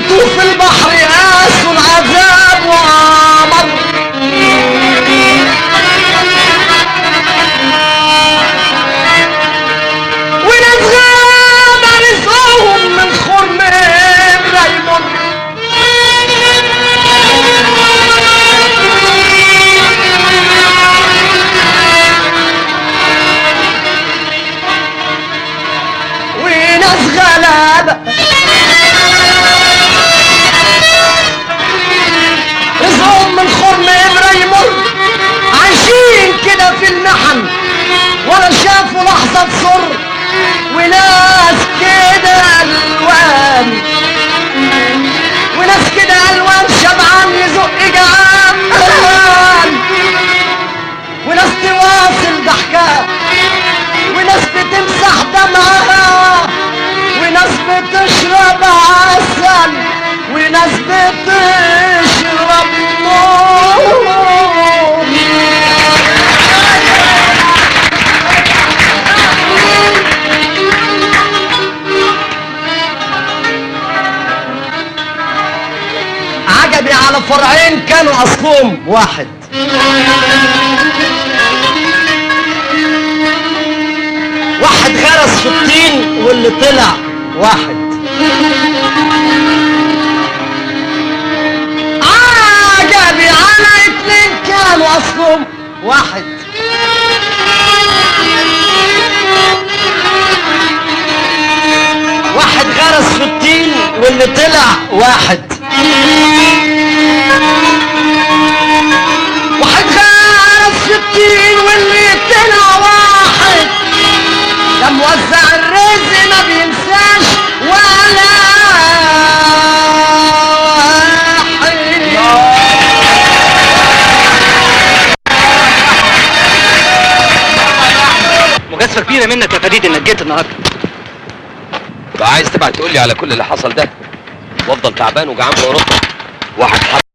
رميته في البحر قاس العذاب وعمر وناس غاب رزقهم من خرم ريمون وناس غلابة رزقهم من خرم ريمون عايشين كده في المحن ولا شافوا لحظة سر وناس كده ألوان وناس كده ألوان شبعان يزق جعان وناس تواصل ضحكها وناس بتمسح دمعها وناس بتشرب عسل وناس بتشرب نور عجبي على فرعين كانوا اصلهم واحد واحد غرس في الطين واللي طلع واحد عجبي على اتنين كانوا اصلهم واحد واحد غرس في الطين واللي طلع واحد واحد غرس في الطين واللي طلع واحد ده موزع الرزق ما بينساش ولا واحد مجازفه كبيره منك يا فريد انك جيت النهارده بقى عايز تبعت تقول لي على كل اللي حصل ده وافضل تعبان وجعان في اوروبا واحد حرب